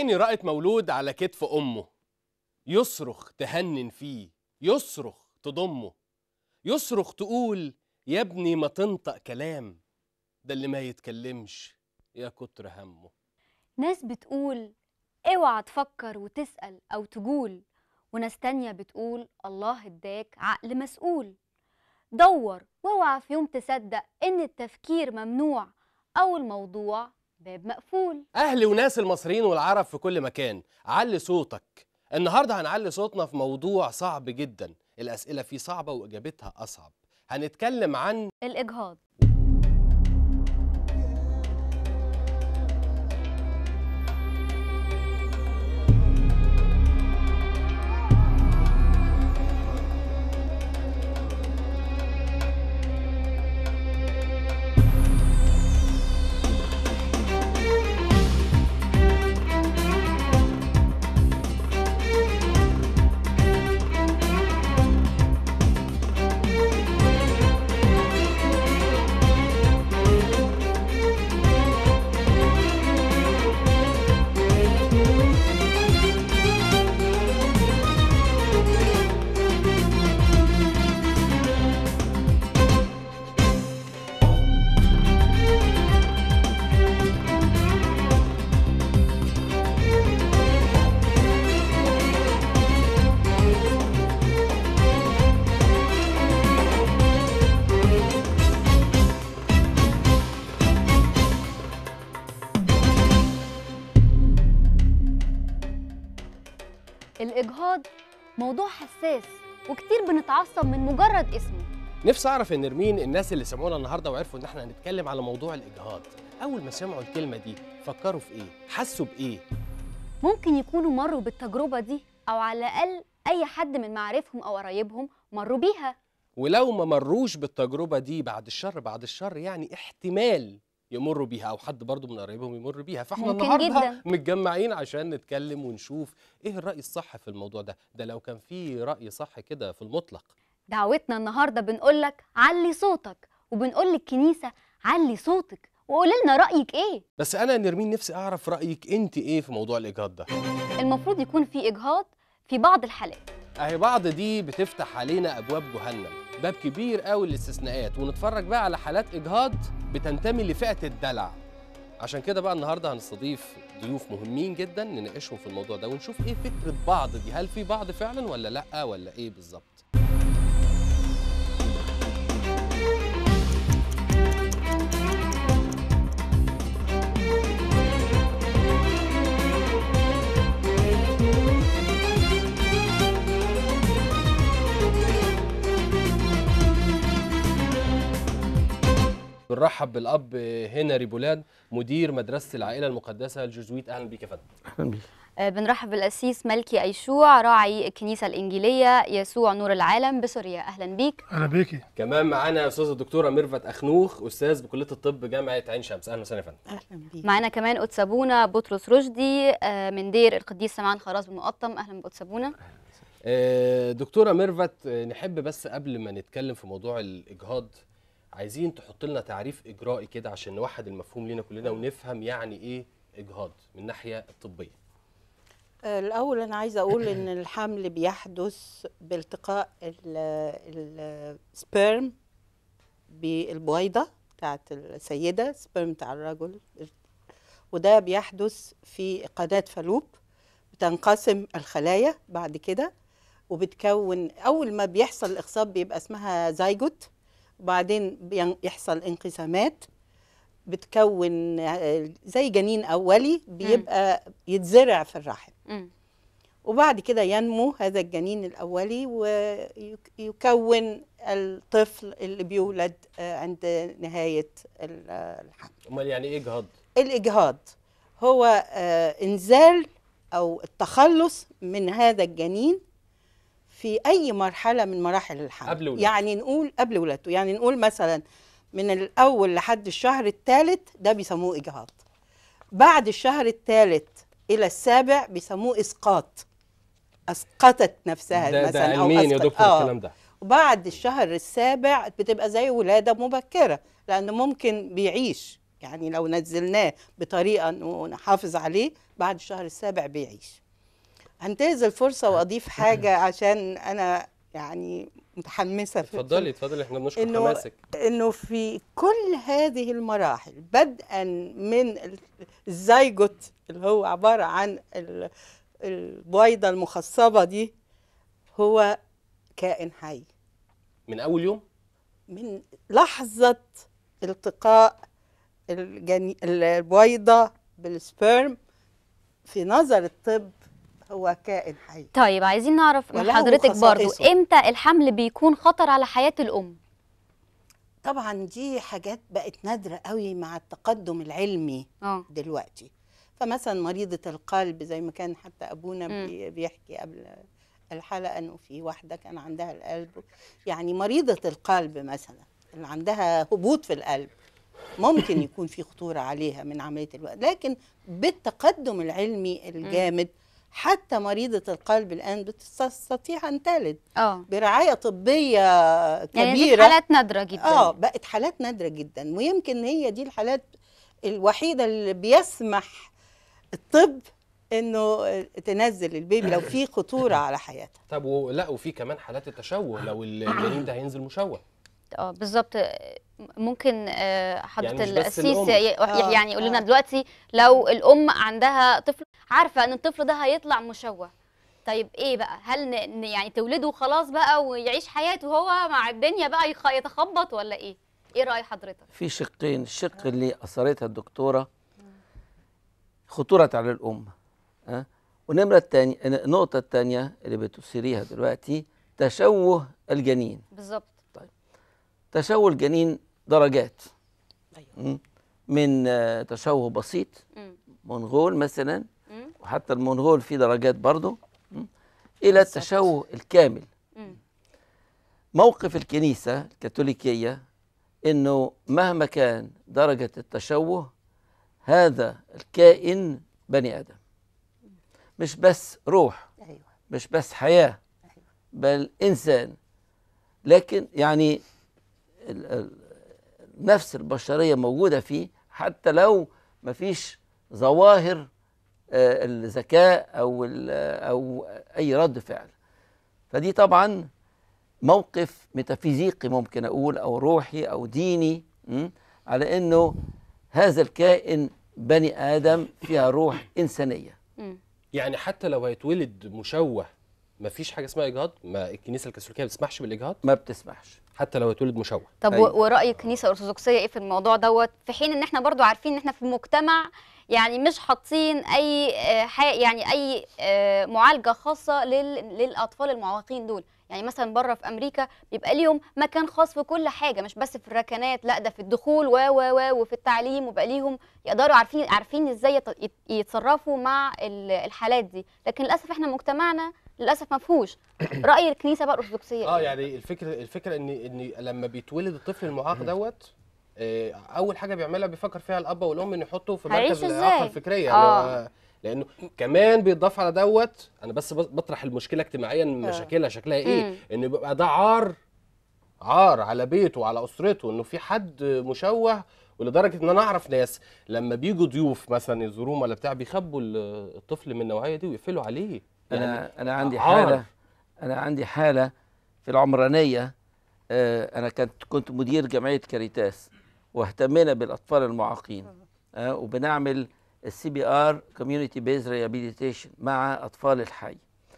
عيني رأت مولود على كتف أمه يصرخ تهنن فيه يصرخ تضمه يصرخ تقول يا ابني ما تنطق كلام ده اللي ما يتكلمش يا كتر همه ناس بتقول اوعى تفكر وتسأل أو تقول وناس تانية بتقول الله اداك عقل مسؤول دور واوعى في يوم تصدق إن التفكير ممنوع أو الموضوع باب مقفول أهلي وناس المصريين والعرب في كل مكان علي صوتك النهاردة هنعلي صوتنا في موضوع صعب جدا الأسئلة فيه صعبة وإجابتها أصعب هنتكلم عن الإجهاض الإجهاض موضوع حساس وكتير بنتعصب من مجرد اسمه نفسي أعرف يا نرمين الناس اللي سمعونا النهاردة وعرفوا إن إحنا هنتكلم على موضوع الإجهاض أول ما سمعوا الكلمة دي فكروا في إيه؟ حسوا بإيه؟ ممكن يكونوا مروا بالتجربة دي أو على الأقل أي حد من معارفهم أو قرايبهم مروا بيها ولو ما مروش بالتجربة دي بعد الشر بعد الشر يعني احتمال يمروا بيها او حد برضو من قرايبهم يمر بيها فاحنا ممكن النهارده جداً. متجمعين عشان نتكلم ونشوف ايه الرأي الصح في الموضوع ده ده لو كان في رأي صح كده في المطلق دعوتنا النهاردة بنقولك علي صوتك وبنقول للكنيسة علي صوتك وقولي لنا رأيك إيه بس انا يا نرمين نفسي اعرف رأيك انت ايه في موضوع الاجهاض ده المفروض يكون في إجهاض في بعض الحالات اهي بعض دي بتفتح علينا ابواب جهنم باب كبير قوي للاستثناءات ونتفرج بقى على حالات اجهاض بتنتمي لفئه الدلع عشان كده بقى النهارده هنستضيف ضيوف مهمين جدا نناقشهم في الموضوع ده ونشوف ايه فكره بعض دي هل في بعض فعلا ولا لا ولا ايه بالظبط بنرحب بالاب هنري بولاد مدير مدرسه العائله المقدسه الجزويت اهلا بيك يا فندم اهلا بيك آه، بنرحب بالقسيس ملكي أيشوع راعي الكنيسة الإنجيلية يسوع نور العالم بسوريا أهلا بيك اهلا بيكي كمان معانا استاذه الدكتوره ميرفت اخنوخ استاذ بكليه الطب جامعه عين شمس اهلا وسهلا يا فندم اهلا بيك معانا كمان قدسابونا بطرس رشدي آه، من دير القديس سمعان خراز بالمقطم أهلا بقدسابونا آه، دكتوره ميرفت آه، نحب بس قبل ما نتكلم في موضوع الاجهاض عايزين تحط لنا تعريف اجرائي كده عشان نوحد المفهوم لينا كلنا ونفهم يعني ايه اجهاض من الناحيه الطبيه آه، الاول انا عايزه اقول ان الحمل بيحدث بالتقاء السبيرم بالبويضه بتاعت السيده سبيرم بتاع الرجل وده بيحدث في قناه فالوب بتنقسم الخلايا بعد كده وبتكون اول ما بيحصل الاخصاب بيبقى اسمها زيجوت وبعدين بين- يحصل انقسامات بتكون آه، زي جنين اولي بيبقى يتزرع في الرحم مم. وبعد كده ينمو هذا الجنين الأولي ويكون الطفل اللي بيولد آه، عند نهاية ال- آه، الحمل امال يعني ايه اجهاض الإجهاض هو آه، إنزال أو التخلص من هذا الجنين في أي مرحلة من مراحل الحمل قبل ولادته. يعني نقول قبل ولادته يعني نقول مثلا من الأول لحد الشهر الثالث ده بيسموه إجهاض بعد الشهر الثالث إلى السابع بيسموه إسقاط أسقطت نفسها ده, ده مثلا أو علميا يا أسقط- دكتور آه. الكلام ده وبعد الشهر السابع بتبقى زي ولادة مبكرة لأن ممكن بيعيش يعني لو نزلناه بطريقه انه نحافظ عليه بعد الشهر السابع بيعيش هنتهز الفرصه واضيف حاجه عشان انا يعني متحمسه في- اتفضلي اتفضلي احنا بنشكر إنه- حماسك انه في كل هذه المراحل بدءا من ال- الزيجوت اللي هو عباره عن ال- البويضه المخصبه دي هو كائن حي من اول يوم من لحظه التقاء الجني... البويضه بالسبرم في نظر الطب هو كائن حي طيب عايزين نعرف من وله حضرتك برضو خصائصه. امتى الحمل بيكون خطر على حياة الأم طبعا دي حاجات بقت نادره قوي مع التقدم العلمي اه دلوقتي فمثلا مريضة القلب زي ما كان حتى أبونا مم. بي- بيحكي قبل الحلقة أنه في واحدة كان عندها القلب يعني مريضة القلب مثلا اللي عندها هبوط في القلب ممكن يكون في خطورة عليها من عملية الوقت لكن بالتقدم العلمي الجامد حتى مريضة القلب الآن بتستطيع أن تلد اه برعاية طبية يعني دي كبيرة حالات نادرة جدا اه بقت حالات نادره جدا ويمكن هي دي الحالات الوحيده اللي بيسمح الطب انه تنزل البيبي لو في خطوره على حياتها طب و... لا وفي كمان حالات التشوه لو الجنين ده هينزل مشوه اه بالظبط ممكن آه، حضرة يعني مش بس القسيس الأم. ي- آه، يعني يقول لنا آه. دلوقتي لو الأم عندها طفل عارفة إن الطفل ده هيطلع مشوه طيب ايه بقى هل ن... ن- يعني تولده خلاص بقى ويعيش حياته هو مع الدنيا بقى يخ... يتخبط ولا ايه ايه رأي حضرتك في شقين الشق اللي أثرتها الدكتورة خطورة على الأم أه؟ ونمرة التانية النقطة الثانية اللي بتثيريها دلوقتي تشوه الجنين بالظبط تشوه الجنين درجات أيوة. م? من آه، تشوه بسيط مم. منغول مثلا مم. وحتى المنغول فيه درجات برضه م? إلى بالظبط. التشوه الكامل مم. موقف الكنيسة الكاثوليكية إنه مهما كان درجة التشوه هذا الكائن بني آدم مش بس روح ايوه مش بس حياة بل إنسان لكن يعني ال- ال- النفس البشرية موجودة فيه حتى لو ما فيش ظواهر آه، الذكاء أو ال- أو أي رد فعل فدي طبعا موقف ميتافيزيقي ممكن أقول أو روحي أو ديني م? على أنه هذا الكائن بني آدم فيها روح إنسانية مم. يعني حتى لو هيتولد مشوه ما فيش حاجه اسمها اجهاض ما الكنيسه الكاثوليكيه ما بتسمحش بالاجهاض ما بتسمحش حتى لو هيتولد مشوه طب أيوة. و- ورأي الكنيسة الأرثوذكسية إيه في الموضوع دوت في حين إن إحنا برضو عارفين إن إحنا في مجتمع يعني مش حاطين أي آه، حا- يعني أي آه، معالجة خاصة لل- للأطفال المعوقين دول يعني مثلا بره في أمريكا بيبقى ليهم مكان خاص في كل حاجة مش بس في الركنات لا ده في الدخول و و و وفي التعليم وبقى ليهم يقدروا عارفين عارفين إزاي يت- يت- يتصرفوا مع ال- الحالات دي لكن للأسف إحنا مجتمعنا للأسف ما فيهوش رأي الكنيسة بقى الأرثوذكسية اه إيه؟ يعني الفكره الفكره ان ان لما بيتولد الطفل المعاق دوت آه، اول حاجه بيعملها بيفكر فيها الاب والام ان يحطه في هيعيش مركز إزاي؟ الاعاقه الفكريه آه. اللي هو- لانه كمان بيتضاف على دوت انا بس بس- بطرح المشكله اجتماعيا مشاكلها شكلها ايه مم. ان بيبقى ده عار عار على بيته وعلى اسرته انه في حد مشوه ولدرجه ان انا اعرف ناس لما بيجوا ضيوف مثلا يزوروهم ولا بتاع بيخبوا ال- الطفل من النوعيه دي ويقفلوا عليه انا انا عندي عار. حاله انا عندي حاله في العمرانيه آه، انا كنت كنت مدير جمعيه كاريتاس واهتمينا بالاطفال المعاقين آه، وبنعمل السي بي ار كوميونتي بيز ريهابيليتيشن مع اطفال الحي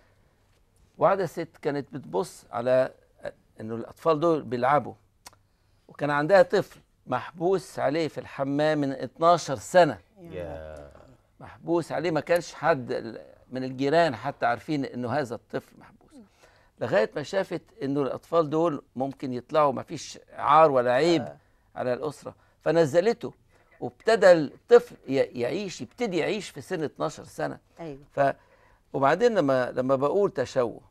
واحده ست كانت بتبص على انه الاطفال دول بيلعبوا وكان عندها طفل محبوس عليه في الحمام من 12 سنه يا محبوس عليه ما كانش حد ال- من الجيران حتى عارفين انه هذا الطفل محبوس لغايه ما شافت انه الاطفال دول ممكن يطلعوا ما فيش عار ولا عيب على الاسره فنزلته وابتدى الطفل ي- يعيش يبتدي يعيش في سن 12 سنه ايوه ف وبعدين لما لما بقول تشوه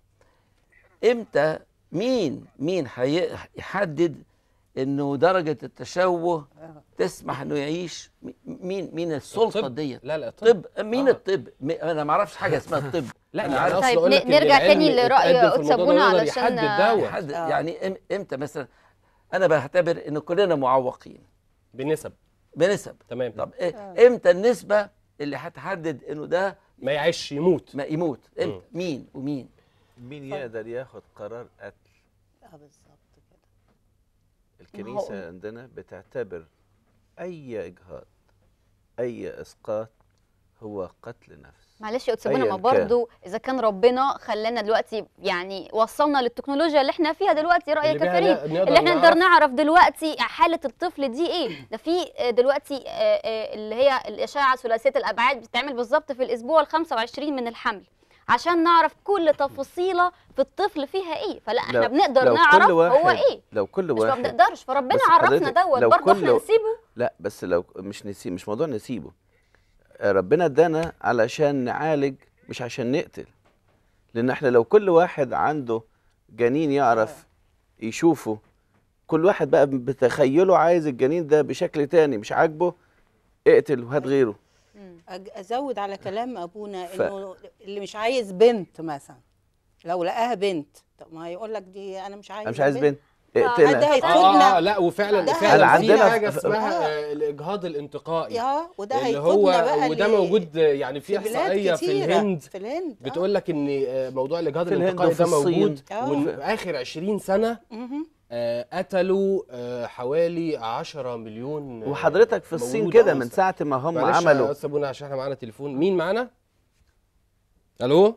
امتى مين مين حي- يحدد انه درجه التشوه آه. تسمح انه يعيش م- مين مين السلطه الطب. ديت لا لا الطب طب مين آه. الطب م- انا ما اعرفش حاجه اسمها الطب لا أنا يعني عارف. أقصد طيب أقول لك ن- إن نرجع العلم تاني لرأي اتقدم في قدس الموضوع ده أبونا يقدر علشان- يحدد دوت حد آه. يعني إم- امتى مثلا انا بعتبر ان كلنا معوقين بنسب بنسب تمام طب إيه امتى النسبه اللي هتحدد انه ده ما يعيش يموت ما يموت مم. امتى مين ومين مين يقدر ياخد قرار قتل اه بالظبط كده الكنيسة عندنا بتعتبر أي إجهاض أي إسقاط هو قتل نفس معلش يا أستاذ بونا أياً ما كان. برضو اذا كان ربنا خلانا دلوقتي يعني وصلنا للتكنولوجيا اللي احنا فيها دلوقتي رايك اللي يا بيها كريم ن- نقدر اللي احنا نعرف. نقدر نعرف دلوقتي حاله الطفل دي ايه ده في آه، دلوقتي آه، آه، اللي هي الاشعه ثلاثيه الابعاد بتتعمل بالظبط في الاسبوع ال 25 من الحمل عشان نعرف كل تفصيله في الطفل فيها ايه فلا احنا لو- بنقدر لو كل نعرف هو واحد- ايه لو كل مش ما واحد بنقدرش فربنا بس عرفنا حضرتك دوت لو برضه احنا كل- نسيبه لا بس لو مش نسيب مش موضوع نسيبه آه، ربنا ادانا علشان نعالج مش عشان نقتل لان احنا لو كل واحد عنده جنين يعرف يشوفه كل واحد بقى بتخيله عايز الجنين ده بشكل تاني مش عاجبه اقتل وهات غيره أج- ازود على كلام ابونا ف- انه اللي مش عايز بنت مثلا لو لقاها بنت طب ما هيقول لك دي انا مش عايز انا مش عايز بنت ده اقتلها هيفوتنا اه, آه لا وفعلا ده فعلا في عندنا حاجه في- اسمها آه. آه، الاجهاض الانتقائي يا وده اللي هيفوتنا هو بقى وده ل- موجود آه، يعني في في بلاد احصائيه في كتيرة. الهند في الهند آه. بتقول لك ان آه، موضوع الاجهاض في الهند الانتقائي وفي ده موجود الصين. آه. وفي اخر 20 سنه مهم. آه، قتلوا آه، حوالي 10 مليون آه، وحضرتك في الصين مولود كده أو من أنثى. ساعه ما هم معلش يا عملوا استاذ بونا عشان احنا معانا تليفون مين معانا الو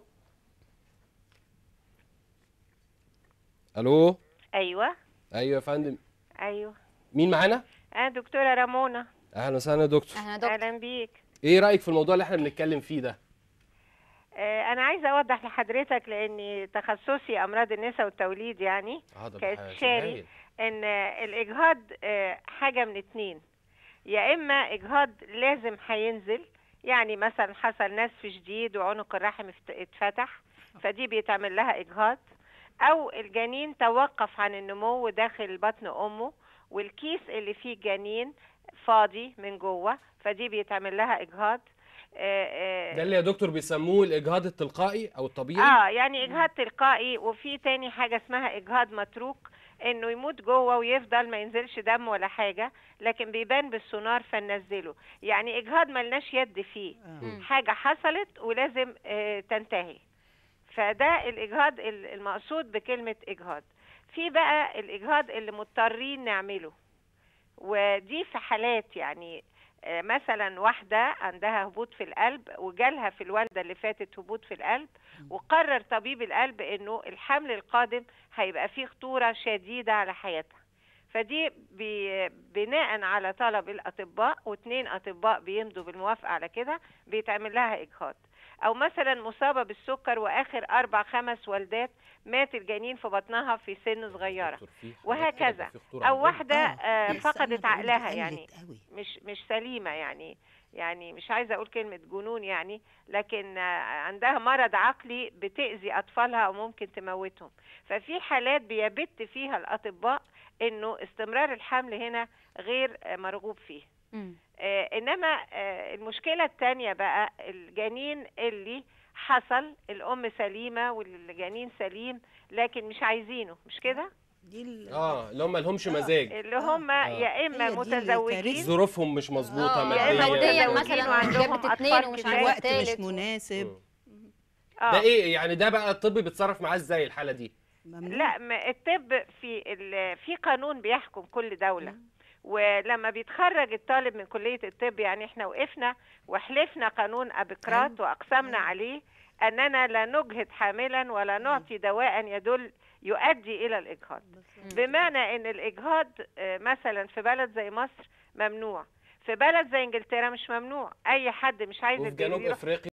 الو ايوه ايوه يا فندم ايوه مين معانا انا دكتوره رامونا اهلا وسهلا يا دكتور احنا دكتور اهلا بيك ايه رايك في الموضوع اللي احنا بنتكلم فيه ده آه، انا عايزه اوضح لحضرتك لاني تخصصي امراض النساء والتوليد يعني اه ده كاستشاري. هايل. ان آه، الاجهاض آه، حاجه من اتنين يا اما اجهاض لازم هينزل يعني مثلا حصل نزف شديد وعنق الرحم افت- اتفتح فدي بيتعمل لها اجهاض او الجنين توقف عن النمو داخل بطن امه والكيس اللي فيه الجنين فاضي من جوه فدي بيتعمل لها اجهاض آه، آه، ده اللي يا دكتور بيسموه الاجهاض التلقائي او الطبيعي اه يعني اجهاض تلقائي وفي تاني حاجه اسمها اجهاض متروك انه يموت جوه ويفضل ما ينزلش دم ولا حاجه لكن بيبان بالسونار فننزله يعني اجهاض ملناش يد فيه آه. حاجه حصلت ولازم آه تنتهي فده الاجهاض ال- المقصود بكلمه اجهاض في بقى الاجهاض اللي مضطرين نعمله ودي في حالات يعني آه، مثلا واحدة عندها هبوط في القلب وجالها في الوالدة اللي فاتت هبوط في القلب وقرر طبيب القلب انه الحمل القادم هيبقى فيه خطورة شديدة على حياتها فدي بي- بناء على طلب الأطباء واثنين أطباء بيمضوا بالموافقة على كده بيتعمل لها إجهاض أو مثلا مصابة بالسكر وآخر أربع خمس والدات مات الجنين في بطنها في سن صغيرة دكتور، في حاجات وهكذا. كده في خطورة أو عندنا. واحدة آه. آه، بس أنا فقدت بقول عقلها قلت يعني قوي. مش مش سليمه يعني يعني مش عايزه اقول كلمه جنون يعني لكن آه، عندها مرض عقلي بتاذي اطفالها او ممكن تموتهم ففي حالات بيبت فيها الاطباء انه استمرار الحمل هنا غير آه، مرغوب فيه مم. آه، انما آه، المشكله الثانيه بقى الجنين اللي حصل الام سليمه والجنين سليم لكن مش عايزينه مش كده دي ال- اه اللي هم لهمش مزاج اللي هم آه. يا اما هي دي متزوجين الكارثة. ظروفهم مش مظبوطه آه، يا إما ماديا ماديا متزوجين مثلا وعندهم جابت اتنين أطفال ومش كتير. عايزه الوقت مش التالت مناسب مم. آه. ده ايه يعني ده بقى الطب بيتصرف معاه ازاي الحاله دي ممنوع لا ما الطب في ال- في قانون بيحكم كل دولة ولما بيتخرج الطالب من كلية الطب يعني احنا وقفنا وحلفنا قانون أبقراط وأقسمنا عليه أننا لا نجهد حاملا ولا نعطي دواء يدل يؤدي إلى الإجهاض بمعنى أن الإجهاض آه، مثلا في بلد زي مصر ممنوع في بلد زي انجلترا مش ممنوع اي حد مش عايز وفي البيبي جنوب يروح افريقيا